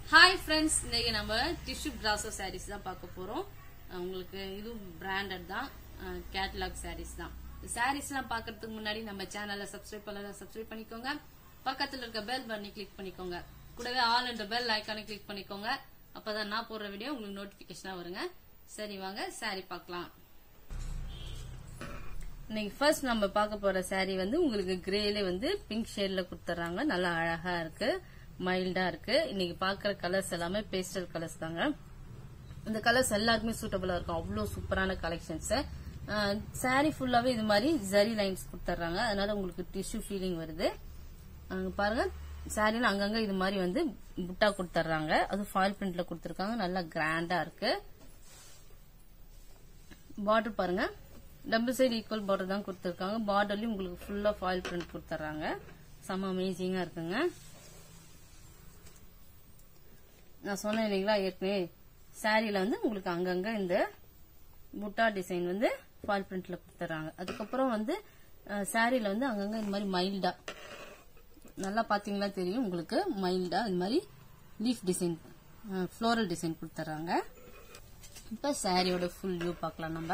hi friends இன்னைக்கு நம்ம tissue brasso saris தான் பார்க்க போறோம் அஹ் உங்களுக்கு இதுவும் பிராண்டட் தான் கேட்லாக் சாரீஸ் தான் சாரீஸ்லாம் பார்க்கறதுக்கு முன்னாடி நம்ம சேனலை சப்ஸ்கிரைப் பண்ணல சப்ஸ்கிரைப் பண்ணிக்கோங்க பக்கத்துல இருக்க பெல் பட்டனை கிளிக் பண்ணிக்கோங்க கூடவே ஆல் என்ற பெல் ஐக்கானை கிளிக் பண்ணிக்கோங்க அப்பதான் நான் போடுற வீடியோ உங்களுக்கு நோட்டிபிகேஷனா வருங்க சரி வாங்க சாரி பார்க்கலாம் இன்னைக்கு ஃபர்ஸ்ட் நம்ம பார்க்க போற saree வந்து உங்களுக்கு கிரேல வந்து பிங்க் ஷேட்ல கொடுத்துறாங்க நல்லா அழகா இருக்கு மைல்டா இருக்கு இன்னைக்கு பாக்குற கலர்ஸ் எல்லாமே பேஸ்டல் கலர்ஸ் தாங்க இந்த கலர்ஸ் எல்லாருக்குமே சூட்டபிளா இருக்கும் அவ்வளோ சூப்பரான கலெக்ஷன்ஸ் saree ஃபுல்லாவே இது மாதிரி ஜரி லைன்ஸ் கொடுத்துட்றாங்க அதனால உங்களுக்கு டிஷ்யூ ஃபீலிங் வருது அங்க பாருங்க சாரில அங்கங்க இது மாதிரி வந்து புட்டா கொடுத்துட்றாங்க அது ஃபாயில் பிரிண்ட்ல கொடுத்துருக்காங்க நல்லா கிராண்டா இருக்கு பார்டர் பாருங்க டபுள் சைடு ஈக்குவல் பார்டர் தான் கொடுத்துருக்காங்க பார்டர்லயும் உங்களுக்கு ஃபுல்லா ஃபாயில் பிரிண்ட் கொடுத்துட்றாங்க செம்ம அமேசிங்கா இருக்குங்க நான் சொன்னேன் இல்லைங்களா ஏற்கனவே சாரியில வந்து உங்களுக்கு அங்கங்க இந்த புட்டா டிசைன் வந்து ஃபாயில் பிரிண்ட்ல கொடுத்துட்றாங்க அதுக்கப்புறம் வந்து சாரியில வந்து அங்கங்க இந்த மாதிரி மைல்டா நல்லா பாத்தீங்களா தெரியும் உங்களுக்கு மைல்டா இந்த மாதிரி லீஃப் டிசைன் ஃப்ளோரல் டிசைன் கொடுத்துட்றாங்க இப்ப சாரியோட ஃபுல் வியூ பார்க்கலாம் நம்ம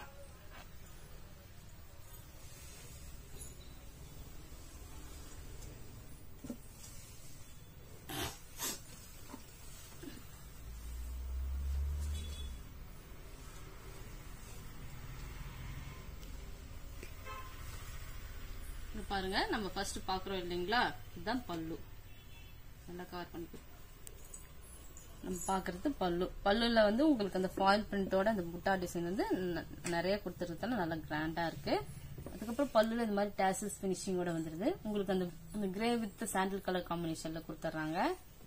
இங்க பாருங்க நம்ம ஃபர்ஸ்ட் பாக்குறோம் இல்லைங்களா இதுதான் பல்லு நல்லா கவர் பண்ணிக்கோ நம்ம பாக்குறது பல்லு பல்லுல வந்து உங்களுக்கு அந்த ஃபாயில் பிரிண்டோட அந்த புட்டா டிசைன் வந்து ந- நிறைய கொடுத்துறதுனால நல்லா கிராண்டா இருக்கு அதுக்கப்புறம் பல்லுல இந்த மாதிரி டேசல்ஸ் பினிஷிங்கோட வந்துருது உங்களுக்கு அந்த அந்த கிரே வித் சாண்டில் கலர் காம்பினேஷன்ல கொடுத்துட்றாங்க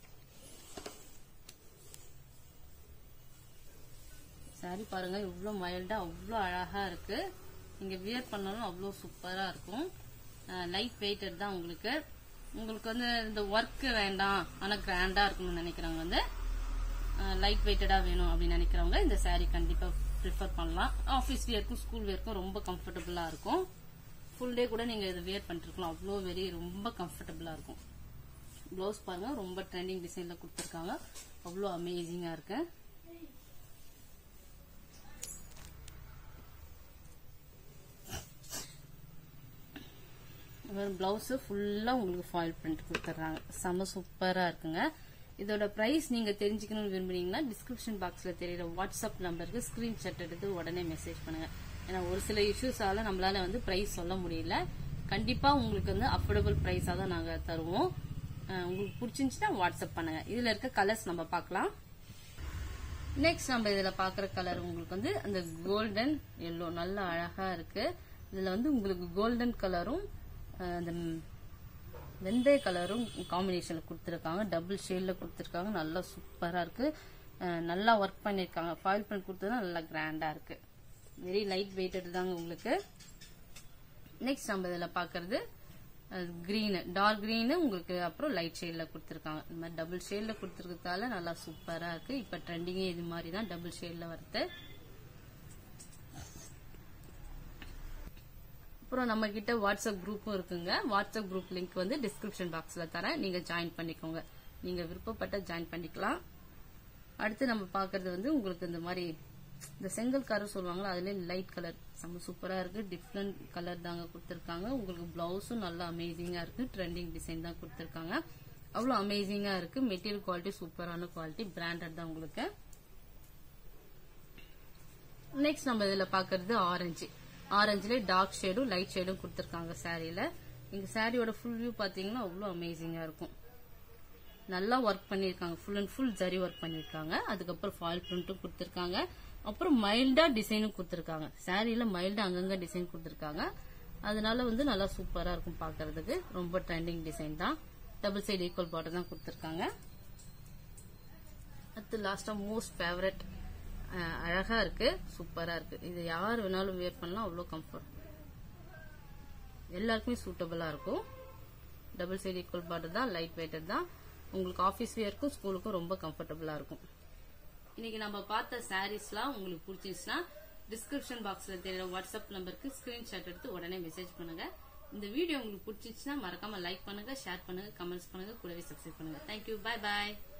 சாரி பாருங்க இவ்வளவு மைல்டா அவ்வளவு அழகா இருக்கு நீங்க வியர் பண்ணாலும் அவ்வளவு சூப்பரா இருக்கும் லைட் வெயிட்டட் தான் உங்களுக்கு உங்களுக்கு வந்து இந்த ஒர்க் வேண்டாம் ஆனா கிராண்டா இருக்கணும்னு நினைக்கிறவங்க வந்து லைட் வெயிட்டடா வேணும் அப்படின்னு நினைக்கிறவங்க இந்த saree கண்டிப்பா ப்ரிஃபர் பண்ணலாம் ஆஃபீஸ் வியர்க்கும் ஸ்கூல் வியர்க்கும் ரொம்ப கம்ஃபர்டபுளா இருக்கும் ஃபுல் டே கூட நீங்க இதை வியர் பண்ணிருக்கலாம் அவ்வளோ வெரி ரொம்ப கம்ஃபர்டபுளா இருக்கும் ப்ளவுஸ் பாருங்க ரொம்ப ட்ரெண்டிங் டிசைன்ல கொடுத்துருக்காங்க அவ்வளோ அமேசிங்கா இருக்கு பிளவுஸ் ஃபுல்லா உங்களுக்கு ஃபாயில் பிரிண்ட் கொடுத்துட்றாங்க செம சூப்பரா இருக்குங்க இதோட பிரைஸ் நீங்க தெரிஞ்சுக்கணும்னு விரும்புறீங்கன்னா டிஸ்கிரிப்ஷன் பாக்ஸ்ல தெரியுற வாட்ஸ்அப் நம்பருக்கு ஸ்கிரீன்ஷாட் எடுத்து உடனே மெசேஜ் பண்ணுங்க ஏன்னா ஒரு சில இஷ்யூஸால நம்மளால வந்து பிரைஸ் சொல்ல முடியல கண்டிப்பா உங்களுக்கு வந்து அஃபோர்டபுள் பிரைஸா தான் நாங்க தருவோம் அஹ் உங்களுக்கு பிடிச்சிருந்துச்சுன்னா வாட்ஸ்அப் பண்ணுங்க இதுல இருக்க கலர்ஸ் நம்ம பார்க்கலாம் நெக்ஸ்ட் நம்ம இதுல பாக்குற கலர் உங்களுக்கு வந்து அந்த கோல்டன் எல்லோ நல்ல அழகா இருக்கு இதுல வந்து உங்களுக்கு கோல்டன் கலரும் அந்த ம், வெந்தய கலரும் காம்பினேஷன்ல கொடுத்துருக்காங்க டபுள் ஷேட்ல கொடுத்துருக்காங்க நல்லா சூப்பரா இருக்கு அஹ், நல்லா ஒர்க் பண்ணிருக்காங்க ஃபாயில் பிரிண்ட் கொடுத்தது நல்லா கிராண்டா இருக்கு வெரி லைட் வெயிட்டட் தாங்க உங்களுக்கு நெக்ஸ்ட் நம்ம இதுல பாக்குறது கிரீன் டார்க் கிரீன் உங்களுக்கு அப்புறம் லைட் ஷேட்ல கொடுத்துருக்காங்க இந்த மாதிரி டபுள் ஷேட்ல கொடுத்துருக்கதால நல்லா சூப்பரா இருக்கு இப்ப ட்ரெண்டிங்கே இது மாதிரி தான் டபுள் ஷேட்ல வருது அப்புறம் நம்ம கிட்ட வாட்ஸ்அப் குரூப்பும் இருக்குங்க வாட்ஸ்அப் குரூப் லிங்க் வந்து டிஸ்கிரிப்ஷன் பாக்ஸ்ல தரேன் நீங்க ஜாயின் பண்ணிக்கோங்க நீங்க விருப்பப்பட்ட ஜாயின் பண்ணிக்கலாம் அடுத்து நம்ம பாக்குறது வந்து உங்களுக்கு இந்த மாதிரி இந்த செங்கல் கரு சொல்லுவாங்களா அதுல லைட் கலர் செம்ம சூப்பரா இருக்கு டிஃப்ரெண்ட் கலர் தாங்க கொடுத்துருக்காங்க உங்களுக்கு பிளவுஸும் நல்லா அமேசிங்கா இருக்கு ட்ரெண்டிங் டிசைன் தான் கொடுத்துருக்காங்க அவ்வளவு அமேசிங்கா இருக்கு மெட்டீரியல் குவாலிட்டி சூப்பரான குவாலிட்டி பிராண்டட் தான் உங்களுக்கு நெக்ஸ்ட் நம்ம இதுல பாக்குறது ஆரஞ்சு ஆரஞ்சுல டார்க் ஷேடும் லைட் ஷேடும் கொடுத்துருக்காங்க சாரியில நீங்க சாரியோட ஃபுல் வியூ பாத்தீங்கன்னா அவ்வளவு அமேசிங்கா இருக்கும் நல்லா ஒர்க் பண்ணிருக்காங்க full and full zari work பண்ணிருக்காங்க அதுக்கப்புறம் ஃபாயில் பிரிண்ட்டும் கொடுத்துருக்காங்க அப்புறம் மைல்டா டிசைனும் கொடுத்துருக்காங்க சாரியில மைல்டா அங்கங்க டிசைன் கொடுத்துருக்காங்க அதனால வந்து நல்லா சூப்பரா இருக்கும் பாக்குறதுக்கு ரொம்ப ட்ரெண்டிங் டிசைன் தான் டபுள் சைடு ஈக்குவல் பார்டர் தான் கொடுத்துருக்காங்க அடுத்து லாஸ்டா மோஸ்ட் ஃபேவரட் அழகா இருக்கு சூப்பரா இருக்கு இது யார் வேணாலும் வியர் பண்ணலாம் அவ்வளோ கம்ஃபர்ட் எல்லாருக்குமே சூட்டபிளா இருக்கும் டபுள் சைடு ஈக்குவல் பார்டர் தான் லைட் வெயிட்டட் தான் உங்களுக்கு ஆஃபீஸ் வியருக்கும் ஸ்கூலுக்கும் ரொம்ப கம்ஃபர்டபுளா இருக்கும் இன்னைக்கு நம்ம பார்த்த சாரீஸ்லாம் உங்களுக்கு பிடிச்சிருச்சுன்னா டிஸ்கிரிப்ஷன் பாக்ஸ்ல தெரியுற வாட்ஸ்அப் நம்பருக்கு ஸ்கிரீன்ஷாட் எடுத்து உடனே மெசேஜ் பண்ணுங்க இந்த வீடியோ உங்களுக்கு பிடிச்சிச்சுன்னா மறக்காம லைக் பண்ணுங்க ஷேர் பண்ணுங்க கமெண்ட்ஸ் பண்ணுங்க கூடவே சப்ஸ்கிரைப் பண்ணுங்க தேங்க்யூ பை பாய்